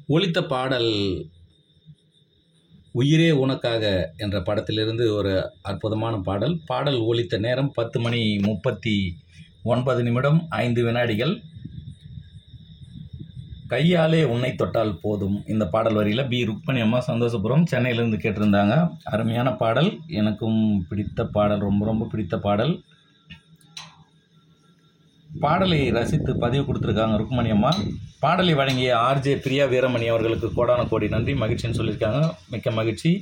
ஒலித்த பாடல் உயிரே உனக்காக என்ற படத்திலிருந்து ஒரு அற்புதமான பாடல் பாடல் ஒலித்த நேரம் பத்து மணி முப்பத்தி ஒன்பது நிமிடம் ஐந்து வினாடிகள் கையாலே உன்னை தொட்டால் போதும் இந்த பாடல் வரியில் பி ருக்மணி அம்மா சந்தோஷபுரம் சென்னையிலேருந்து கேட்டிருந்தாங்க அருமையான பாடல் எனக்கும் பிடித்த பாடல் ரொம்ப ரொம்ப பிடித்த பாடல் பாடலை ரசித்து பதிவு கொடுத்துருக்காங்க ருக்மணி அம்மா பாடலை வழங்கிய ஆர்ஜே பிரியா வீரமணி அவர்களுக்கு கோடான கோடி நன்றி மகிழ்ச்சின்னு சொல்லியிருக்காங்க மிக்க மகிழ்ச்சி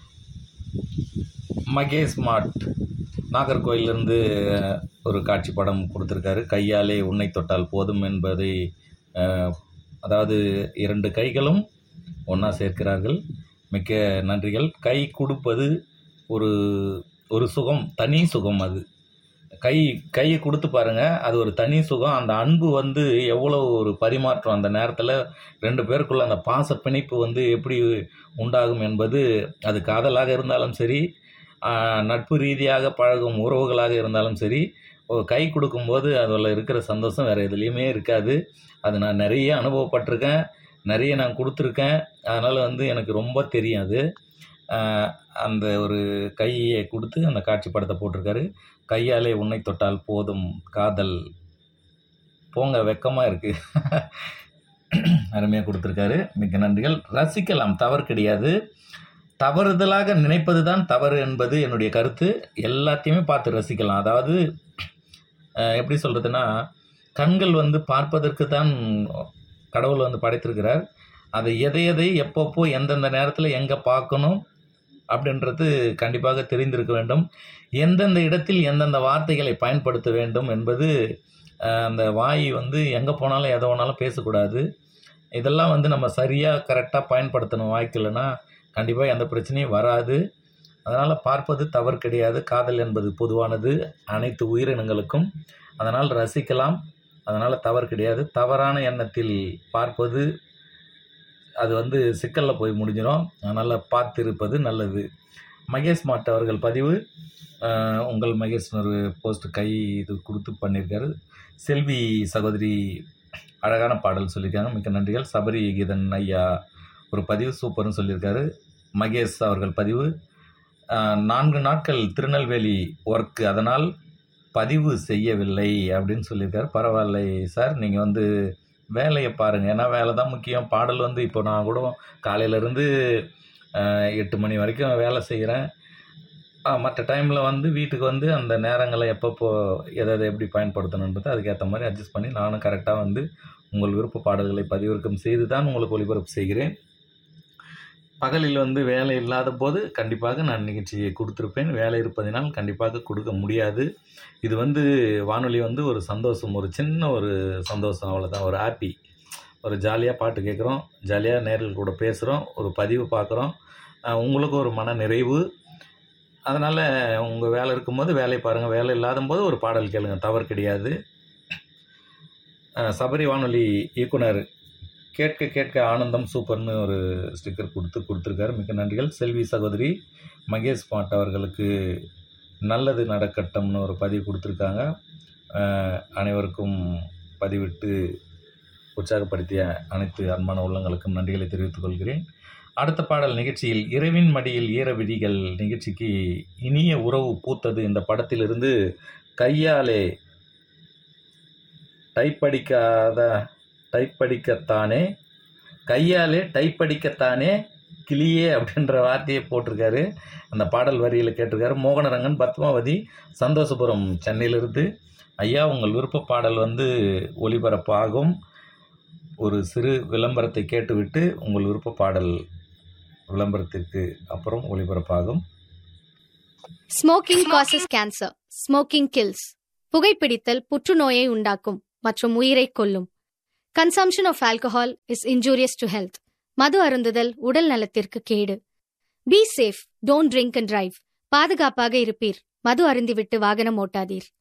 மகேஷ் மாட் நாகர்கோயிலிருந்து ஒரு காட்சி படம் கொடுத்துருக்காரு கையாலே உன்னை தொட்டால் போதும் என்பதை அஹ், அதாவது இரண்டு கைகளும் ஒன்றா சேர்க்கிறார்கள் மிக்க நன்றிகள் கை கொடுப்பது ஒரு ஒரு சுகம் தனி சுகம் அது கை கையை கொடுத்து பாருங்க அது ஒரு தனி சுகம் அந்த அன்பு வந்து எவ்வளோ ஒரு பரிமாற்றம் அந்த நேரத்தில் ரெண்டு பேருக்குள்ள அந்த பாச பிணைப்பு வந்து எப்படி உண்டாகும் என்பது அது காதலாக இருந்தாலும் சரி ஆஹ், நட்பு ரீதியாக பழகும் உறவுகளாக இருந்தாலும் சரி ஒரு கை கொடுக்கும்போது அதில் இருக்கிற சந்தோஷம் வேறு எதுலேயுமே இருக்காது அது நான் நிறைய அனுபவப்பட்டிருக்கேன் நிறைய நான் கொடுத்துருக்கேன் அதனால் வந்து எனக்கு ரொம்ப தெரியும் அது ஆஹ், அந்த ஒரு கையை கொடுத்து அந்த காட்சி படத்தை போட்டிருக்காரு கையாலே உன்னை தொட்டால் போதும் காதல் போங்க வெக்கமாக இருக்குது அருமையாக கொடுத்துருக்காரு மிக்க நன்றிகள் ரசிக்கலாம் தவறு கிடையாது தவறுதலாக நினைப்பது தான் தவறு என்பது என்னுடைய கருத்து எல்லாத்தையுமே பார்த்து ரசிக்கலாம் அதாவது அஹ், எப்படி சொல்கிறதுனா கண்கள் வந்து பார்ப்பதற்கு தான் கடவுள் வந்து படைத்திருக்கிறார் அதை எதை எதை எப்பப்போ எந்தெந்த நேரத்தில் எங்கே பார்க்கணும் அப்படின்றது கண்டிப்பாக தெரிந்திருக்க வேண்டும் எந்தெந்த இடத்தில் எந்தெந்த வார்த்தைகளை பயன்படுத்த வேண்டும் என்பது அஹ், அந்த வாய் வந்து எங்கே போனாலும் எதை வேணாலும் பேசக்கூடாது இதெல்லாம் வந்து நம்ம சரியாக கரெக்டாக பயன்படுத்தணும் வாய்க்கலைன்னா கண்டிப்பாக எந்த பிரச்சனையும் வராது அதனால் பார்ப்பது தவறு கிடையாது காதல் என்பது பொதுவானது அனைத்து உயிரினங்களுக்கும் அதனால் ரசிக்கலாம் அதனால் தவறு கிடையாது தவறான எண்ணத்தில் பார்ப்பது அது வந்து சிக்கலில் போய் முடிஞ்சிடும் அதனால் பார்த்திருப்பது நல்லது மகேஷ் மாட் அவர்கள் பதிவு அஹ், உங்கள் மகேஷ் ஒரு போஸ்ட் கை இது கொடுத்து பண்ணியிருக்காரு செல்வி சகோதரி அழகான பாடல் சொல்லியிருக்காங்க மிக்க நன்றிகள் சபரி கீதன் ஐயா ஒரு பதிவு சூப்பர்னு சொல்லியிருக்காரு மகேஷ் அவர்கள் பதிவு அஹ், நான்கு நாட்கள் திருநெல்வேலி ஒர்க்கு அதனால் பதிவு செய்யவில்லை அப்படின்னு சொல்லியிருக்காரு பரவாயில்லை சார் நீங்கள் வந்து வேலையை பாருங்கள் ஏன்னா வேலை தான் முக்கியம் பாடல் வந்து இப்போ நான் கூட காலையிலேருந்து எட்டு மணி வரைக்கும் வேலை செய்கிறேன் மற்ற டைமில் வந்து வீட்டுக்கு வந்து அந்த நேரங்களை எப்பப்போ எதை எதை எப்படி பயன்படுத்தணுன்றது அதுக்கேற்ற மாதிரி அட்ஜஸ்ட் பண்ணி நானும் கரெக்டாக வந்து உங்கள் விருப்ப பாடல்களை பதிவிறக்கம் செய்து தான் உங்களுக்கு ஒளிபரப்பு செய்கிறேன் பகலில் வந்து வேலை இல்லாத போது கண்டிப்பாக நான் நிகழ்ச்சியை கொடுத்துருப்பேன் வேலை இருப்பதினால் கண்டிப்பாக கொடுக்க முடியாது இது வந்து வானொலி வந்து ஒரு சந்தோஷம் ஒரு சின்ன ஒரு சந்தோஷம் அவ்வளோதான் ஒரு ஹாப்பி ஒரு ஜாலியாக பாட்டு கேட்குறோம் ஜாலியாக நேரில் கூட பேசுகிறோம் ஒரு பதிவு பார்க்குறோம் உங்களுக்கு ஒரு மன நிறைவு அதனால் உங்கள் வேலை இருக்கும்போது வேலையை பாருங்கள் வேலை இல்லாத போது ஒரு பாடல் கேளுங்க தவறு கிடையாது அஹ், சபரி வானொலி இயக்குனர் கேட்க கேட்க ஆனந்தம் சூப்பர்னு ஒரு ஸ்டிக்கர் கொடுத்து கொடுத்துருக்காரு மிக்க நன்றிகள் செல்வி சகோதரி மகேஷ் பாட் அவர்களுக்கு நல்லது நடக்கட்டும்னு ஒரு பதிவு கொடுத்துருக்காங்க அஹ், அனைவருக்கும் பதிவிட்டு உற்சாகப்படுத்திய அனைத்து அன்பான உள்ளங்களுக்கும் நன்றிகளை தெரிவித்துக் கொள்கிறேன் அடுத்த பாடல் நிகழ்ச்சியில் இரவின் மடியில் ஈர விழிகள் நிகழ்ச்சிக்கு இனிய உறவு பூத்தது இந்த படத்திலிருந்து கையாலே டைப் அடிக்காத டைப் அடிக்கத்தானே கையாலே டைப் அடிக்கத்தானே கிளியே அப்படின்ற வார்த்தையை போட்டிருக்காரு அந்த பாடல் வரியில் கேட்டிருக்காரு மோகனரங்கன் பத்மாவதி சந்தோஷபுரம் சென்னையிலிருந்து ஐயா உங்கள் விருப்ப பாடல் வந்து ஒளிபரப்பாகும் ஒரு சிறு விளம்பரத்தை கேட்டுவிட்டு உங்கள் விருப்ப பாடல் விளம்பரத்திற்கு அப்புறம் ஒளிபரப்பாகும் smoking causes cancer smoking kills புகைப்பிடித்தல் புற்றுநோயை உண்டாக்கும் மற்றும் உயிரை கொல்லும் consumption of alcohol is injurious to health மது அருந்துதல் உடல் நலத்திற்கு கேடு be safe don't drink and drive பாதுகாப்பாக இருப்பீர் மது அருந்திவிட்டு வாகனம் ஓட்டாதீர்